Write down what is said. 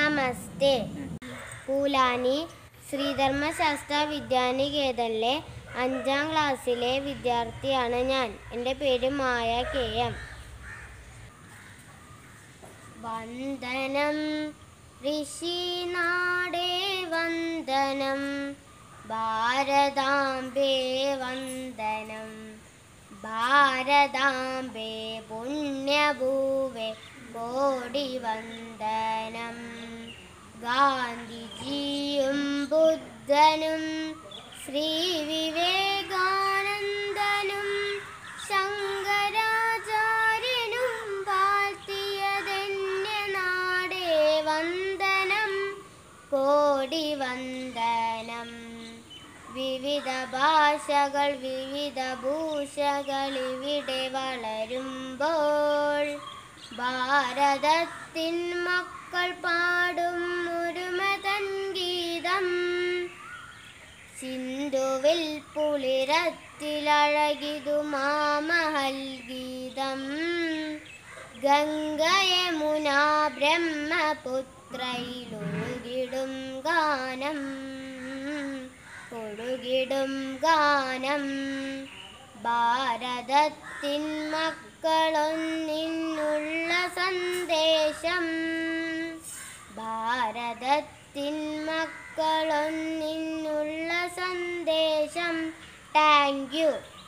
നമസ്തേ പൂലാനി ശ്രീധർമ്മശാസ്ത്ര വിദ്യാനികേതനിലെ അഞ്ചാം ക്ലാസ്സിലെ വിദ്യാർത്ഥിയാണ് ഞാൻ എൻ്റെ പേര് മായ കെ എം വന്ദനം ഋഷിനാടേ വന്ദനം ഭാരതാംബേ വന്ദനം ഭാരതാംബേ പുണ്യഭൂവേ കോടി വന്ദനം ഗാന്ധിജിയും ബുദ്ധനും ശ്രീ വിവേകാനന്ദനും ശങ്കരാചാര്യനും വാഴ്ത്തിയതെന്നെ നാടേ വന്ദനം കോടി വന്ദനം വിവിധ ഭാഷകൾ വിവിധ ഭൂഷകൾ ഇവിടെ വളരുമ്പോൾ ഭാരതത്തിൻ മക്കൾ പാടും ഒരുമതൻ ഗീതം സിന്ധുവിൽ പുളിരത്തിലഴകിതു മാമഹൽ ഗീതം ഗംഗയമുന ബ്രഹ്മപുത്രയിലൊഴുകിടും ഗാനം ഒഴുകിടും ഗാനം ഭാരതത്തിൻ മക്കളൊന്നിനുള്ള സന്ദേശം ഭാരതത്തിൻ മക്കളൊന്നിനുള്ള സന്ദേശം താങ്ക് യു